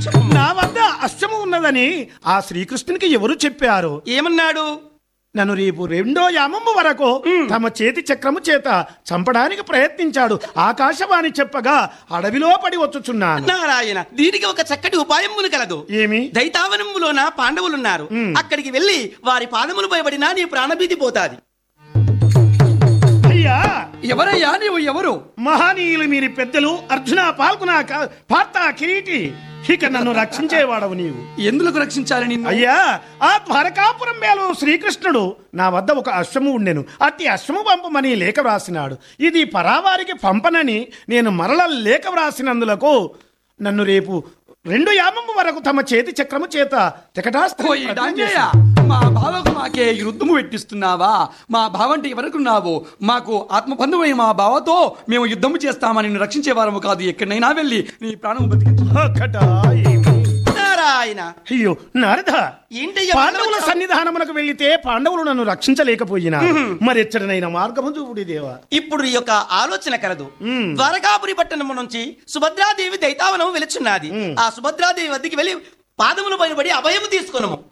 నా వద్ద అశ్వము ఉన్నదని ఆ శ్రీకృష్ణునికి ఎవరు చెప్పారు ఏమన్నాడు నన్ను రేపు రెండో యామము వరకు తమ చేతి చక్రము చేత చంపడానికి ప్రయత్నించాడు ఆకాశవాణి చెప్పగా అడవిలో పడి వచ్చుచున్నాను నారాయణ దీనికి ఒక చక్కటి ఉపాయమును కలదు ఏమి దైతావనములోన పాండవులున్నారు అక్కడికి వెళ్ళి వారి పాదములు భయపడినా నీ ప్రాణభీతి పోతాది అయ్యా ఎవరయ్యా నీవు ఎవరు మహనీయులు మీరి పెద్దలు అర్జున పాల్గొన పార్త కిరీటి ఇక నన్ను రక్షించేవాడవు నీవు ఎందులకు రక్షించాలి నిన్ను అయ్యా ఆ ద్వారకాపురం మేలు శ్రీకృష్ణుడు నా వద్ద ఒక అశ్వము ఉండెను అట్టి అశ్వము పంపమని లేఖ వ్రాసినాడు ఇది పరావారికి పంపనని నేను మరల లేఖ వ్రాసినందులకు నన్ను రేపు రెండు యామము వరకు తమ చేతి చక్రము చేత ఓయ్ డాంజయ్య, మా బావకు మాకే ఈ యుద్ధము పెట్టిస్తున్నావా మా బావంటే ఎవరుకున్నావు మాకు ఆత్మబంధువై మా బావతో మేము యుద్ధము చేస్తామని నిన్ను రక్షించే వారము కాదు ఎక్కడైనా వెళ్ళి నీ ప్రాణం బతికించు నారాయణ అయ్యో నారద ఏంటయ్యా పాండవుల మానవ- సన్నిధానమునకు వెళ్లితే పాండవులు నన్ను రక్షించలేకపోయినా మరి ఎచ్చడనైన మార్గము చూపుడి దేవా ఇప్పుడు ఈ యొక్క ఆలోచన కలదు ద్వారకాపురి పట్టణము నుంచి సుభద్రాదేవి దైతావనం వెలుచున్నది ఆ సుభద్రాదేవి వద్దకి వెళ్ళి పాదములు పైనబడి అభయము తీసుకునము